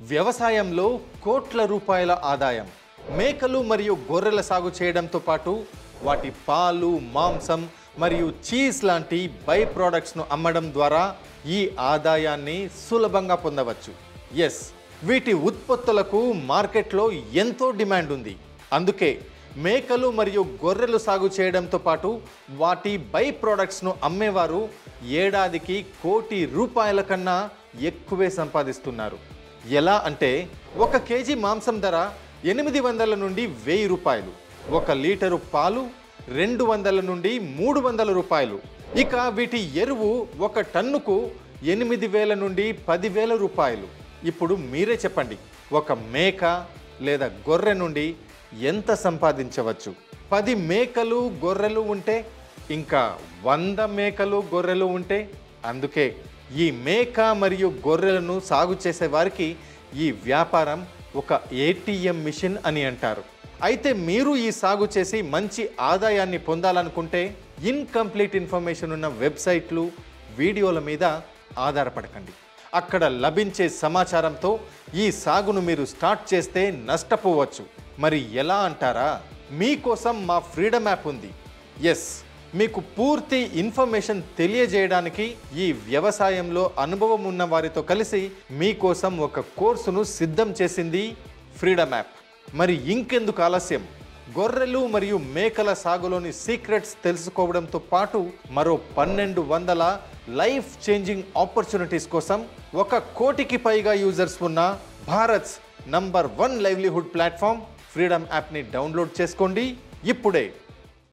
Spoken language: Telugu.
వ్యవసాయంలో కోట్ల రూపాయల ఆదాయం మేకలు మరియు గొర్రెల సాగు చేయడంతో పాటు వాటి పాలు మాంసం మరియు చీజ్ లాంటి బై ప్రోడక్ట్స్ను అమ్మడం ద్వారా ఈ ఆదాయాన్ని సులభంగా పొందవచ్చు ఎస్ వీటి ఉత్పత్తులకు మార్కెట్లో ఎంతో డిమాండ్ ఉంది అందుకే మేకలు మరియు గొర్రెలు సాగు చేయడంతో పాటు వాటి బై ప్రోడక్ట్స్ను అమ్మేవారు ఏడాదికి కోటి రూపాయల కన్నా ఎక్కువే సంపాదిస్తున్నారు ఎలా అంటే ఒక కేజీ మాంసం ధర ఎనిమిది వందల నుండి వెయ్యి రూపాయలు ఒక లీటరు పాలు రెండు వందల నుండి మూడు వందల రూపాయలు ఇక వీటి ఎరువు ఒక టన్నుకు ఎనిమిది వేల నుండి పదివేల రూపాయలు ఇప్పుడు మీరే చెప్పండి ఒక మేక లేదా గొర్రె నుండి ఎంత సంపాదించవచ్చు పది మేకలు గొర్రెలు ఉంటే ఇంకా వంద మేకలు గొర్రెలు ఉంటే అందుకే ఈ మేక మరియు గొర్రెలను సాగు చేసే వారికి ఈ వ్యాపారం ఒక ఏటీఎం మిషన్ అని అంటారు అయితే మీరు ఈ సాగు చేసి మంచి ఆదాయాన్ని పొందాలనుకుంటే ఇన్కంప్లీట్ ఇన్ఫర్మేషన్ ఉన్న వెబ్సైట్లు వీడియోల మీద ఆధారపడకండి అక్కడ లభించే సమాచారంతో ఈ సాగును మీరు స్టార్ట్ చేస్తే నష్టపోవచ్చు మరి ఎలా అంటారా మీకోసం మా ఫ్రీడమ్ యాప్ ఉంది ఎస్ మీకు పూర్తి ఇన్ఫర్మేషన్ తెలియజేయడానికి ఈ వ్యవసాయంలో అనుభవం ఉన్న వారితో కలిసి మీకోసం ఒక కోర్సును సిద్ధం చేసింది ఫ్రీడమ్ యాప్ మరి ఇంకెందుకు ఆలస్యం గొర్రెలు మరియు మేకల సాగులోని సీక్రెట్స్ తెలుసుకోవడంతో పాటు మరో పన్నెండు వందల లైఫ్ చేంజింగ్ ఆపర్చునిటీస్ కోసం ఒక కోటికి పైగా యూజర్స్ ఉన్న Bharat's number one livelihood platform Freedom యాప్ని డౌన్లోడ్ చేసుకోండి ఇప్పుడే